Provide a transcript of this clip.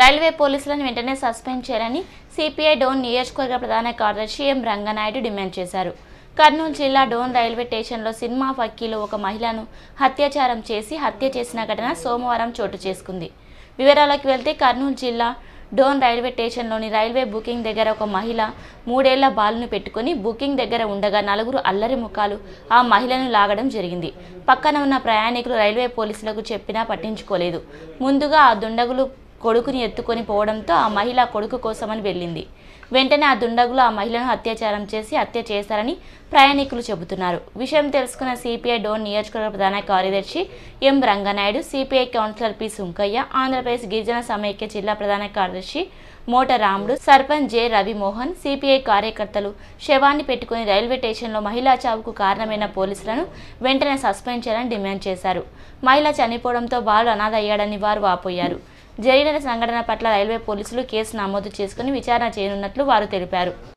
railway పోలీసులను వెంటనే suspend చేయాలని సిపిఐ డోన్ నియోజకవర్గ ప్రధాన కార్యదర్శి ఎం రంగనాయుడు డిమాండ్ చేశారు కర్నూలు జిల్లా డోన్ రైల్వే స్టేషన్లో సినిమా ఫక్కీలో ఒక మహిళను అత్యాచారం చేసి హత్య చేసిన ఘటన సోమవారం చోటు చేసుకుంది వివరాలకు వెళ్తే కర్నూలు జిల్లా డోన్ రైల్వే స్టేషన్లోని రైల్వే బుకింగ్ దగ్గర ఒక మహిళ మూడేళ్ల బాలును పెట్టుకుని బుకింగ్ దగ్గర ఉండగా నలుగురు అల్లరి ముఖాలు ఆ మహిళను లాగడం జరిగింది పక్కన ఉన్న ప్రయాణికులు రైల్వే పోలీసులకు చెప్పినా పట్టించుకోలేదు ముందుగా ఆ దుండగులు కొడుకుని ఎత్తుకొని పోవడంతో ఆ మహిళ కొడుకు కోసమని వెళ్ళింది వెంటనే ఆ దుండగులు ఆ మహిళను అత్యాచారం చేసి హత్య చేశారని ప్రయాణికులు చెబుతున్నారు విషయం తెలుసుకున్న సిపిఐ డోన్ నియోజకవర్గ ప్రధాన కార్యదర్శి M Ranganayudu CPI councillor P Sunkaiah Andhra Pradesh గిరిజన సమైక్య జిల్లా ప్రధాన కార్యదర్శి మోట రాముడు సర్పంచ్ జె రవిమోహన్ సిపిఐ కార్యకర్తలు శవాన్ని పెట్టుకుని రైల్వే స్టేషన్లో మహిళా చావుకు కారణమైన పోలీసులను వెంటనే సస్పెండ్ చేయాలని డిమాండ్ చేశారు మహిళ చనిపోవడంతో బాలు అనాథ అయ్యాడని వారు వాపోయారు జరిగిన సంఘటన పట్ల రైల్వే పోలీసులు కేసు నమోదు చేసుకుని విచారణ చేయనున్నట్లు వారు తెలిపారు